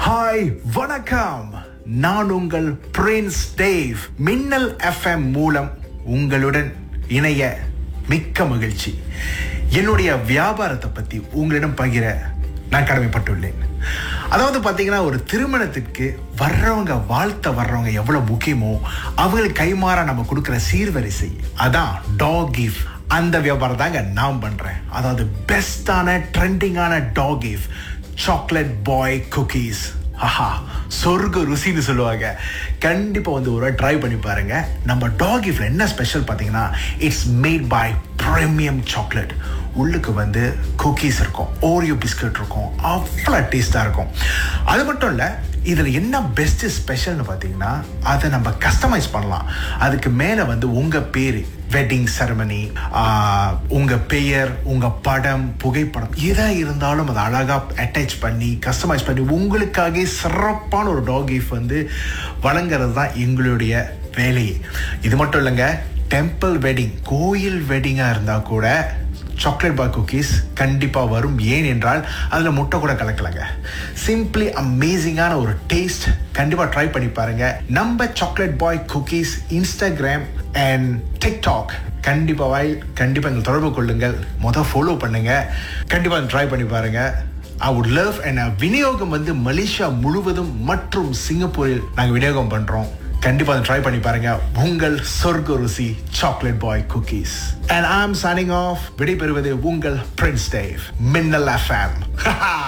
hi வணக்கம் நான் உங்கள் பிரின்ஸ் டேவ் மின்னல் எஃப்எம் மூலம் உங்களுடன் இணைய மிக்க மகிழ்ச்சி என்னுடைய வியாபாரத்தை பத்தி உங்களிடம் பகிர நான் கடமைப்பட்டுள்ளேன் அதாவது பாத்தீங்கன்னா ஒரு திருமணத்திற்கு வர்றவங்க வாழ்த்த வர்றவங்க எவ்வளவு முக்கியமோ அவங்களுக்கு கைமாறா நம்ம கொடுக்கிற சீர்வரிசை அதான் டாக் கிஃப்ட் அந்த வியாபாரம் தாங்க நான் பண்றேன் அதாவது பெஸ்டான ட்ரெண்டிங்கான டாக் கிஃப்ட் சாக்லேட் பாய் குக்கீஸ் ஆஹா சொர்க்க ருசின்னு சொல்லுவாங்க கண்டிப்பா வந்து ஒரு ட்ரை பண்ணி பாருங்க நம்ம டாக் கிஃப்ட்ல என்ன ஸ்பெஷல் பார்த்தீங்கன்னா it's made by premium chocolate உள்ளுக்கு வந்து குக்கீஸ் இருக்கும் ஓரியோ பிஸ்கட் இருக்கும் அவ்வளோ டேஸ்டாக இருக்கும் அது மட்டும் இல்லை இதில் என்ன பெஸ்ட் ஸ்பெஷல்னு பார்த்தீங்கன்னா அதை நம்ம கஸ்டமைஸ் பண்ணலாம் அதுக்கு மேலே வந்து உங்கள் பேர் வெட்டிங் செரமனி உங்கள் பெயர் உங்கள் படம் புகைப்படம் எதா இருந்தாலும் அதை அழகாக அட்டாச் பண்ணி கஸ்டமைஸ் பண்ணி உங்களுக்காக சிறப்பான ஒரு டாக் கிஃப்ட் வந்து வழங்குறது தான் எங்களுடைய வேலையே இது மட்டும் இல்லைங்க டெம்பிள் வெட்டிங் கோயில் வெட்டிங்காக இருந்தால் கூட சாக்லேட் பாய் குக்கீஸ் கண்டிப்பாக வரும் ஏன் என்றால் அதில் முட்டை கூட கலக்கலங்க சிம்பிளி அமேசிங்கான ஒரு டேஸ்ட் கண்டிப்பாக ட்ரை பண்ணி பாருங்க நம்ம chocolate boy cookies Instagram and TikTok கண்டிப்பாக வாய் கண்டிப்பாக எங்கள் தொடர்பு கொள்ளுங்கள் மொதல் ஃபாலோ பண்ணுங்க கண்டிப்பாக ட்ரை பண்ணி பாருங்க ஐ வுட் லவ் அண்ட் விநியோகம் வந்து மலேசியா முழுவதும் மற்றும் சிங்கப்பூரில் நாங்கள் விநியோகம் பண்ணுறோம் கண்டிப்பா அதை ட்ரை பண்ணி பாருங்க உங்கள் சொர்க்க ருசி chocolate boy cookies and I am signing of விடைபெறுவது உங்கள் பிரின்ஸ் டேவ் மின்னல் எஃப்எம்